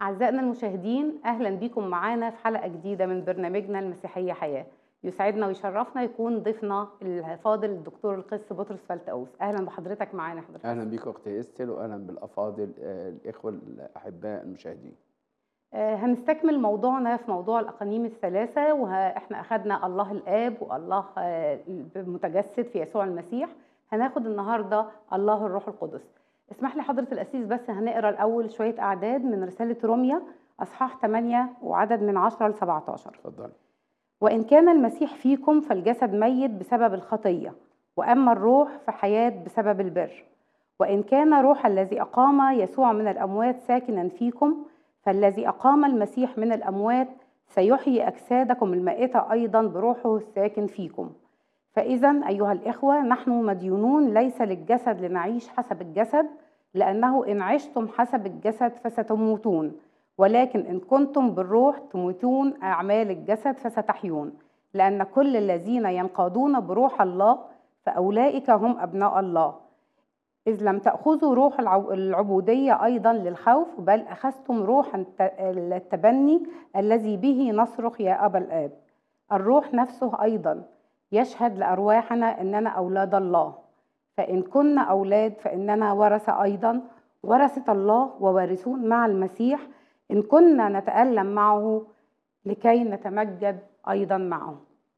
أعزائنا المشاهدين أهلا بكم معانا في حلقة جديدة من برنامجنا المسيحية حياة يسعدنا ويشرفنا يكون ضيفنا الفاضل الدكتور القس بطرس فلتقوس أهلا بحضرتك معانا حضرتك اهلا بيك اختي استل واهلا بالافاضل آه، الاخوه الاحباء المشاهدين آه، هنستكمل موضوعنا في موضوع الأقانيم الثلاثة وإحنا أخذنا الله الآب والله آه، المتجسد في يسوع المسيح هناخد النهاردة الله الروح القدس اسمح لي حضرة الأسيس بس هنقرأ الأول شوية أعداد من رسالة روميا أصحاح 8 وعدد من 10 ل 17 اتفضلي وإن كان المسيح فيكم فالجسد ميت بسبب الخطية وأما الروح فحياة بسبب البر وإن كان روح الذي أقام يسوع من الأموات ساكنا فيكم فالذي أقام المسيح من الأموات سيحيي أجسادكم المائتة أيضا بروحه الساكن فيكم فإذا أيها الإخوة نحن مديونون ليس للجسد لنعيش حسب الجسد لأنه إن عشتم حسب الجسد فستموتون ولكن إن كنتم بالروح تموتون أعمال الجسد فستحيون لأن كل الذين ينقادون بروح الله فأولئك هم أبناء الله إذ لم تأخذوا روح العو- العبودية أيضا للخوف بل أخذتم روح الت- التبني الذي به نصرخ يا أبا الآب الروح نفسه أيضا يشهد لأرواحنا أننا أولاد الله فإن كنا أولاد فإننا ورثة أيضا ورثة الله ووارثون مع المسيح إن كنا نتألم معه لكي نتمجد أيضا معه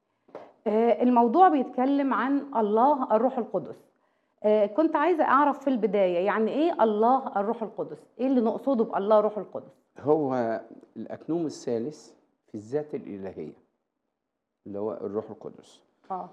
آه، الموضوع بيتكلم عن الله الروح القدس آه، كنت عايزة أعرف في البداية يعني إيه الله الروح القدس إيه اللي نقصده بالله الروح القدس هو الاكنوم الثالث في الذات الالهيه اللي هو الروح القدس آه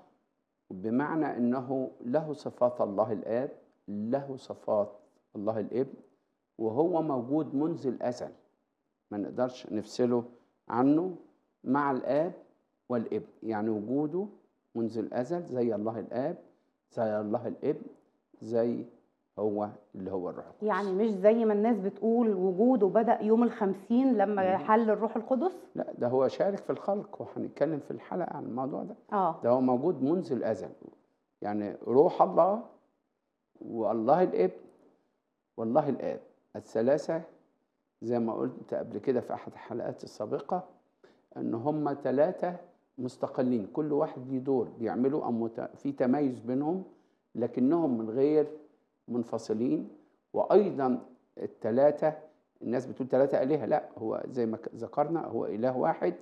بمعنى انه له صفات الله الاب له صفات الله الابن وهو موجود منذ الازل ما نقدرش نفصله عنه مع الاب والابن يعني وجوده منذ الازل زي الله الاب زي الله الابن زي هو اللي هو الروح القدس يعني مش زي ما الناس بتقول وجوده بدأ يوم الخمسين لما مم. حل الروح القدس لا ده هو شارك في الخلق وهنتكلم في الحلقه عن الموضوع ده آه ده هو موجود منذ الازل يعني روح الله والله الابن والله الاب الثلاثه زي ما قلت قبل كده في احد الحلقات السابقه ان هم ثلاثه مستقلين كل واحد ليه دور بيعملوا أو مت- في تميز بينهم لكنهم من غير منفصلين وايضا الثلاثه الناس بتقول ثلاثه الهه لا هو زي ما ك- ذكرنا هو اله واحد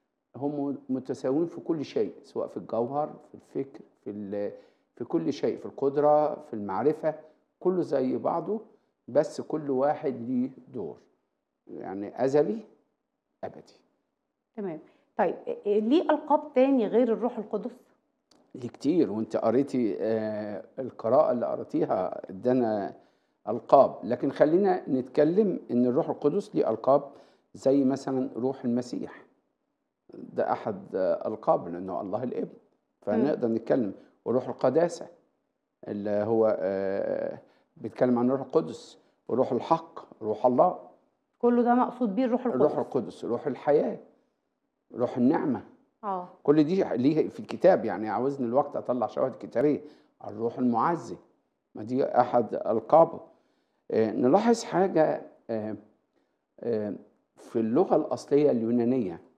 هم متساويين في كل شيء سواء في الجوهر في الفكر في ال- في كل شيء في القدره في المعرفه كله زي بعضه بس كل واحد ليه دور يعني ازلي ابدي تمام طيب إيه- ليه ألقاب تاني غير الروح القدس؟ ليه كتير وانت قريتي آه القراءه اللي قريتيها ادانا القاب لكن خلينا نتكلم ان الروح القدس ليه القاب زي مثلا روح المسيح ده احد آه القاب لانه الله الابن فنقدر نتكلم وروح القداسه اللي هو آه بيتكلم عن الروح القدس وروح الحق روح الله كله ده مقصود بيه الروح القدس الروح القدس روح الحياه روح النعمه اه كل دي ليه في الكتاب يعني عاوزني الوقت اطلع شواهد كتابيه الروح المعزي ما دي احد القابه آه، نلاحظ حاجه آه، آه، في اللغه الاصليه اليونانيه